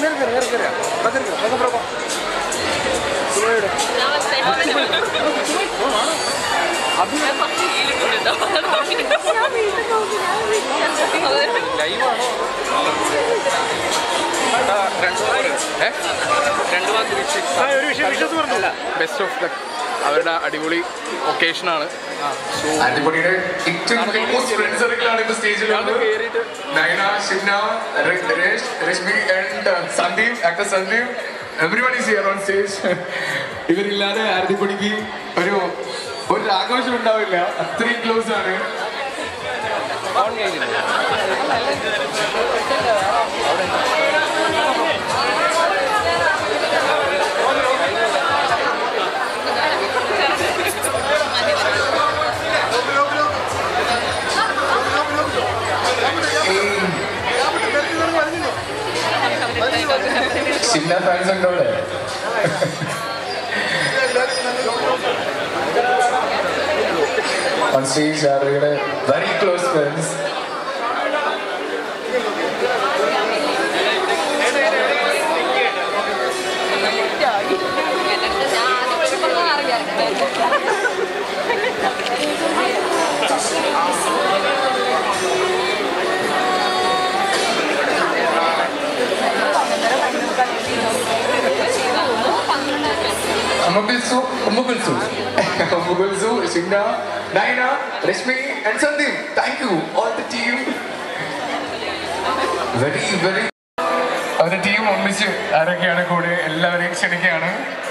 Best of luck അവരുടെ അടിപൊളി ഒക്കേഷനാണ് ആന്റിബോഡിയുടെ ഏറ്റവും ക്ലോസ് ഫ്രണ്ട് സർക്കിളാണ് ഇപ്പൊ സ്റ്റേജിലുള്ളത് കയറിയിട്ട് നയന ഷിംന ര- രേഷ് Reshmi and Sandeep actor Sandeep everyone is here on stage ഇവരില്ലാതെ ആരതിപ്പൊടിക്ക് ഒരു ഒരു ആഘോഷം ഉണ്ടാവില്ല അത്രയും ക്ലോസ് ആണ് ഷിംന ഫാൻസ് ഉണ്ടോ അവിടെ ഓൺ സ്റ്റേജ് ആരുടെ very close friends Mubilsu, Mubilsu, Mubilsu, Shimna, Naina, Rashmi, and Sandeep. Thank you, all the team. Very, very. അവരുടെ ടീം ഒന്നിച്ച് ആരൊക്കെയാണ് കൂടെ എല്ലാവരെയും ക്ഷണിക്കുകയാണ്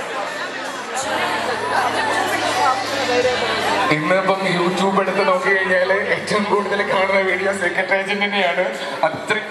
ഇന്നിപ്പം യൂട്യൂബ് എടുത്ത് നോക്കി കഴിഞ്ഞാൽ ഏറ്റവും കൂടുതൽ കാണുന്ന വീഡിയോ സെക്രട്ടറി ഏജന്റിന്റെയാണ് അത്രയും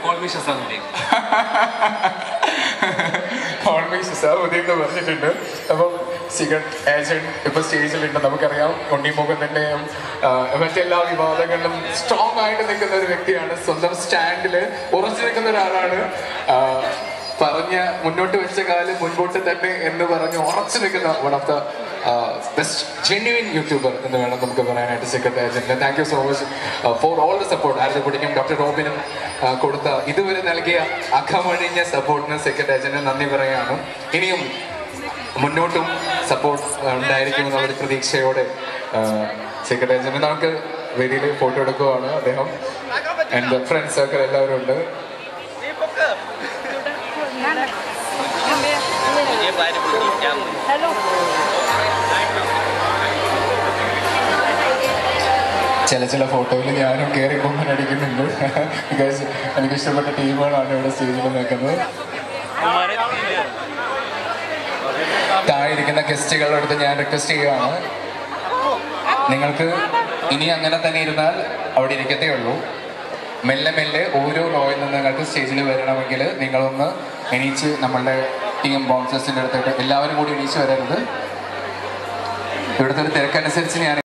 ഓൾവേസ് സാഹുദ്യം എന്ന് പറഞ്ഞിട്ടുണ്ട് അപ്പം സിഗരറ്റ് ഏജന്റ് ഇപ്പൊ സ്റ്റേജിലുണ്ട് നമുക്കറിയാം ഉണ്ണിമുഖത്തിന്റെയും മറ്റെല്ലാ വിവാദങ്ങളിലും സ്ട്രോങ് ആയിട്ട് നിൽക്കുന്ന ഒരു വ്യക്തിയാണ് സ്വന്തം സ്റ്റാൻഡിൽ ഉറച്ചു നിൽക്കുന്ന ഒരാളാണ് ആ, പറഞ്ഞ മുന്നോട്ട് വെച്ച കാലം മുൻപോട്ട് തന്നെ എന്ന് പറഞ്ഞ് ഉറച്ചു നിൽക്കുന്ന one of the best genuine YouTuber എന്ന് വേണം നമുക്ക് പറയാനായിട്ട് secretary agent thank you so much for all the support ആരതിപ്പൊടിക്കും ഡോക്ടർ റോബിനും ആ, കൊടുത്ത ഇതുവരെ നൽകിയ അഖമഴിഞ്ഞ സപ്പോർട്ടിന് സെക്രട്ടറി ഏജന്റിന് നന്ദി പറയുകയാണ് ഇനിയും മുന്നോട്ടും സപ്പോർട്ട് ഉണ്ടായിരിക്കും എന്നുള്ളൊരു പ്രതീക്ഷയോടെ സെക്രട്ടറി ഏജന്റ് നമുക്ക് വേദിയിൽ ഫോട്ടോ എടുക്കുവാണ് അദ്ദേഹം എൻ്റെ ഫ്രണ്ട് സർക്കിൾ എല്ലാവരും ഉണ്ട് ചില ചില ഫോട്ടോയിൽ ഞാനും കയറി കൊമ്പനടിക്കുന്നുണ്ട് ബിക്കോസ് എനിക്ക് ഇഷ്ടപ്പെട്ട ടീമുകളാണ് ഇവിടെ സ്റ്റേജിൽ നിൽക്കുന്നത് താഴെ ഇരിക്കുന്ന ഗസ്റ്റുകളുടെ അടുത്ത് ഞാൻ റിക്വസ്റ്റ് ചെയ്യുകയാണ് നിങ്ങൾക്ക് ഇനി അങ്ങനെ തന്നെ ഇരുന്നാൽ അവിടെ ഇരിക്കത്തേ ഉള്ളൂ മെല്ലെ മെല്ലെ ഓരോ റോയിൽ നിന്ന് നിങ്ങൾക്ക് സ്റ്റേജിൽ വരണമെങ്കിൽ നിങ്ങളൊന്ന് എണീച്ച് നമ്മളുടെ ടീം ബൗൺസേഴ്സിൻ്റെ അടുത്തേക്ക് എല്ലാവരും കൂടി എണീച്ച് വരരുത് ഇവിടുത്തെ ഒരു തിരക്കനുസരിച്ച് ഞാൻ